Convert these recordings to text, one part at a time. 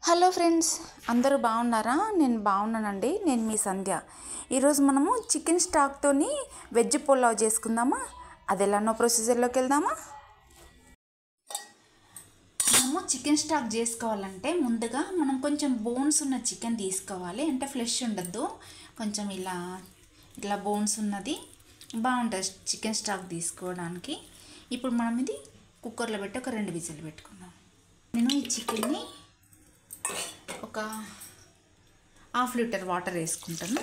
hello friends అందరూ బాగున్నారా నేను బాగున్నానండి నేను మీ సంధ్య ఈరోజు మనము చికెన్ స్టాక్తోని వెజ్ పులావ్ చేసుకుందామా అది ఎలానో ప్రొసీజర్లోకి వెళ్దామా మనము చికెన్ స్టాక్ చేసుకోవాలంటే ముందుగా మనం కొంచెం బోన్స్ ఉన్న చికెన్ తీసుకోవాలి అంటే ఫ్లెష్ ఉండద్దు కొంచెం ఇలా ఇట్లా బోన్స్ ఉన్నది బాగుంటుంది చికెన్ స్టాక్ తీసుకోవడానికి ఇప్పుడు మనం ఇది కుక్కర్లో పెట్టి ఒక రెండు విజిల్ పెట్టుకుందాం నేను ఈ చికెన్ని ఒక హాఫ్ లీటర్ వాటర్ వేసుకుంటాను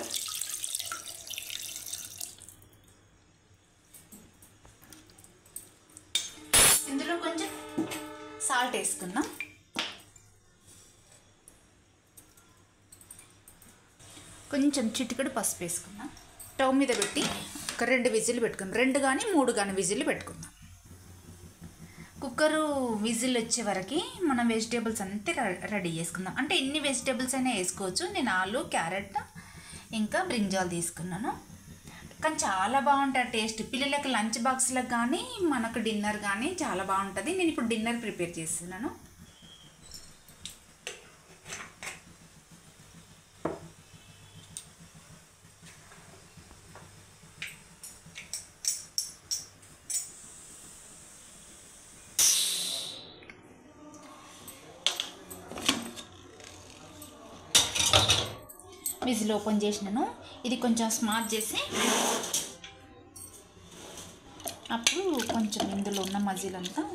ఇందులో కొంచెం సాల్ట్ వేసుకుందాం కొంచెం చిటికెడు పసుపు వేసుకుందాం స్టవ్ మీద పెట్టి ఒక రెండు విజిల్ పెట్టుకుందాం రెండు కానీ మూడు కానీ విజిల్ పెట్టుకుందాం కుక్కరు విజిల్ వచ్చే వరకు మనం వెజిటేబుల్స్ అంతే రెడీ చేసుకుందాం అంటే ఎన్ని వెజిటేబుల్స్ అయినా వేసుకోవచ్చు నేను ఆలు క్యారెట్ ఇంకా బ్రింజాల్ తీసుకున్నాను కానీ చాలా బాగుంటుంది టేస్ట్ పిల్లలకి లంచ్ బాక్స్లకు కానీ మనకు డిన్నర్ కానీ చాలా బాగుంటుంది నేను ఇప్పుడు డిన్నర్ ప్రిపేర్ చేస్తున్నాను విజిల్ ఓపెన్ చేసినాను ఇది కొంచెం స్మార్ట్ చేసి అప్పుడు కొంచెం ఇందులో ఉన్న మజిలంతా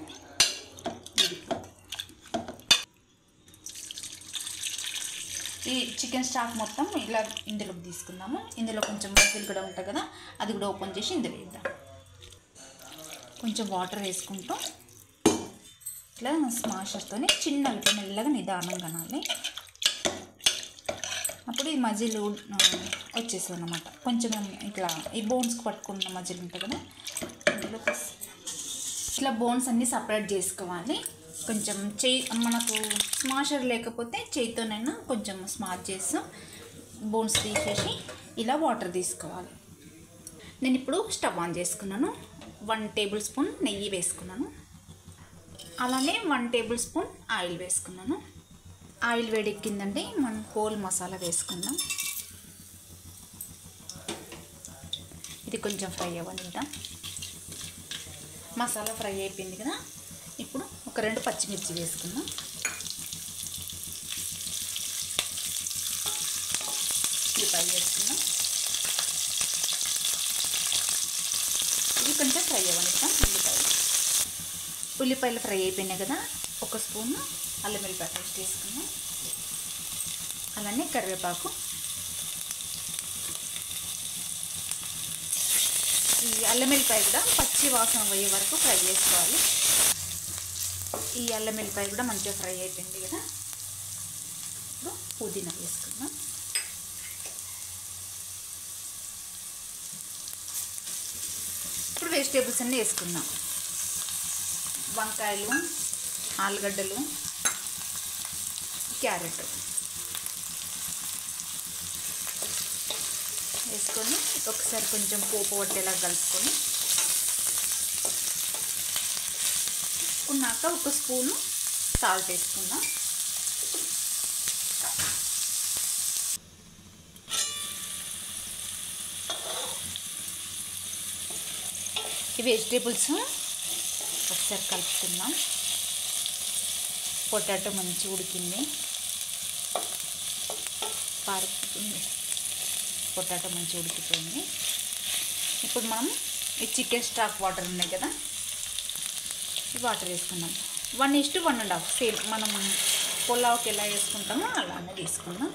ఈ చికెన్ స్టాక్ మొత్తం ఇలా ఇందులోకి తీసుకుందాము ఇందులో కొంచెం మజిల్ కూడా ఉంటుంది కదా అది కూడా ఓపెన్ చేసి ఇందులో వేద్దాం కొంచెం వాటర్ వేసుకుంటూ ఇట్లా స్మాషర్తోనే చిన్నగా ఇట్లా మెల్లగా నిదానంగా అనాలి అప్పుడు ఈ మజిలు వచ్చేస్తుంది అనమాట కొంచెం ఇట్లా ఈ బోన్స్కి పట్టుకున్న మజిల్ ఉంటుంది కదా అందులో ఇట్లా బోన్స్ అన్నీ సపరేట్ చేసుకోవాలి కొంచెం చేయి మనకు స్మాషర్ లేకపోతే చేయితోనైనా కొంచెం స్మాష్ చేస్తాం బోన్స్ తీసేసి ఇలా వాటర్ తీసుకోవాలి నేను ఇప్పుడు స్టవ్ ఆన్ చేసుకున్నాను వన్ టేబుల్ స్పూన్ నెయ్యి వేసుకున్నాను అలానే వన్ టేబుల్ స్పూన్ ఆయిల్ వేసుకున్నాను ఆయిల్ వేడెక్కిందండి మనం హోల్ మసాలా వేసుకుందాం ఇది కొంచెం ఫ్రై అవ్వనిద్దాం మసాలా ఫ్రై అయిపోయింది కదా ఇప్పుడు ఒక రెండు పచ్చిమిర్చి వేసుకుందాం ఉల్లిపాయ వేసుకుందాం ఇది కొంచెం ఫ్రై అవ్వనిద్దాం ఉల్లిపాయలు ఉల్లిపాయలు ఫ్రై అయిపోయినాయి కదా ఒక స్పూన్ అల్లం వెల్లిపాయ పేస్ట్ వేసుకున్నాం అలానే కరివేపాకు ఈ అల్లం వెల్లిపాయ కూడా పచ్చి వాసన పోయే వరకు ఫ్రై చేసుకోవాలి ఈ అల్లం వెల్లిపాయ కూడా మంచిగా ఫ్రై అయిపోయింది కదా ఇప్పుడు పుదీనా వేసుకుందాం ఇప్పుడు వెజిటేబుల్స్ అన్నీ వేసుకుందాం వంకాయలు ఆలుగడ్డలు క్యారెట్ వేసుకొని ఒకసారి కొంచెం పోపు పట్టేలా కలుపుకొని ఉన్నాక ఒక స్పూను సాల్ట్ వేసుకుందాం ఈ వెజిటేబుల్స్ ఒకసారి కలుపుకుందాం పొటాటో మంచి ఉడికింది పారుతుంది పొటాటో మంచి ఉడికిపోయింది ఇప్పుడు మనం ఈ చికెన్ స్టాక్ వాటర్ ఉన్నాయి కదా ఈ వాటర్ వేసుకుందాం one is to one and half same మనం పులావ్కి ఎలా వేసుకుంటామో అలానే తీసుకుందాం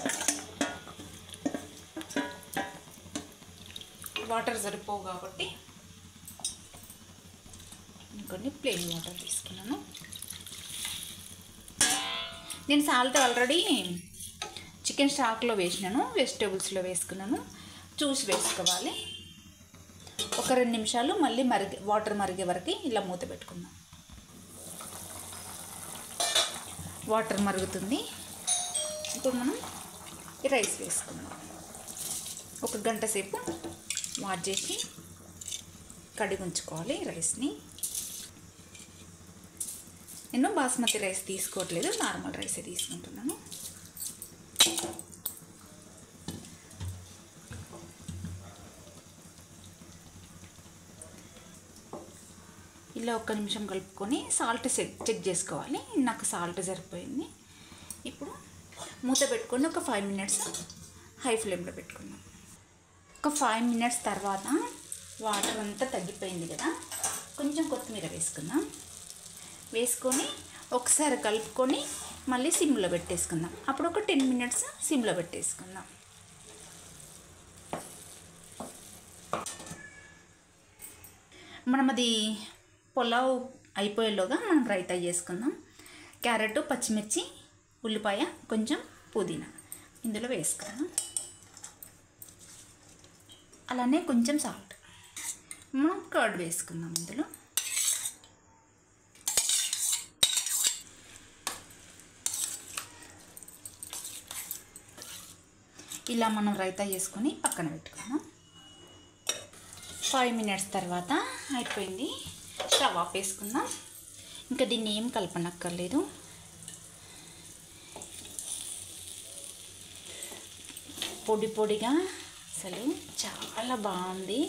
వాటర్ సరిపోవు కాబట్టి ఇంకొన్ని ప్లెయిన్ వాటర్ తీసుకున్నాను నేను సాల్ట్ ఆల్రెడీ చికెన్ స్టాక్లో వేసినాను వెజిటేబుల్స్లో వేసుకున్నాను చూసి వేసుకోవాలి ఒక రెండు నిమిషాలు మళ్ళీ మరిగి వాటర్ మరిగే వరకు ఇలా మూత పెట్టుకుందాం వాటర్ మరుగుతుంది ఇప్పుడు మనం ఈ రైస్ వేసుకుందాం ఒక గంట సేపు వాట్ చేసి కడిగి ఉంచుకోవాలి రైస్ని నేను బాస్మతి రైస్ తీసుకోవట్లేదు నార్మల్ రైసే తీసుకుంటున్నాను ఇలా ఒక్క నిమిషం కలుపుకొని సాల్ట్ చెక్ చెక్ చేసుకోవాలి నాకు సాల్ట్ సరిపోయింది ఇప్పుడు మూత పెట్టుకొని ఒక ఫైవ్ మినిట్స్ హై ఫ్లేమ్లో పెట్టుకున్నాం ఒక ఫైవ్ మినిట్స్ తర్వాత వాటర్ అంతా తగ్గిపోయింది కదా కొంచెం కొత్తిమీర వేసుకుందాం వేసుకొని ఒకసారి కలుపుకొని మళ్ళీ సిమ్లో పెట్టేసుకుందాం అప్పుడు ఒక టెన్ మినిట్స్ సిమ్లో పెట్టేసుకుందాం మనం అది పులావ్ అయిపోయేలోగా మనం రైతా చేసుకుందాం క్యారెట్ పచ్చిమిర్చి ఉల్లిపాయ కొంచెం పుదీనా ఇందులో వేసుకుందాం అలానే కొంచెం సాల్ట్ మనం కర్డ్ వేసుకుందాం ఇందులో ఇలా మనం రైతా చేసుకొని పక్కన పెట్టుకుందాం ఫైవ్ మినిట్స్ తర్వాత అయిపోయింది స్టవ్ ఆఫ్ వేసుకుందాం ఇంకా దీన్ని ఏం కలపనక్కర్లేదు పొడి పొడిగా అసలు చాలా బాగుంది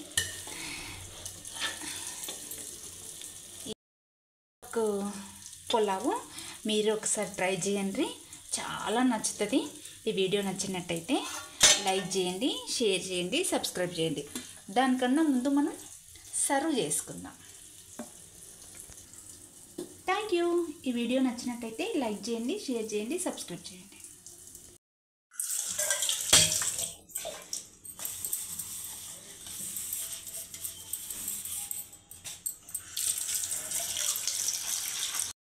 ఒక పులావు మీరు ఒకసారి ట్రై చేయండి చాలా నచ్చుతుంది ఈ వీడియో నచ్చినట్టయితే లైక్ చేయండి షేర్ చేయండి సబ్స్క్రైబ్ చేయండి దానికన్నా ముందు మనం సర్వ్ చేసుకుందాం థ్యాంక్ యూ ఈ వీడియో నచ్చినట్టయితే లైక్ చేయండి షేర్ చేయండి సబ్స్క్రైబ్ చేయండి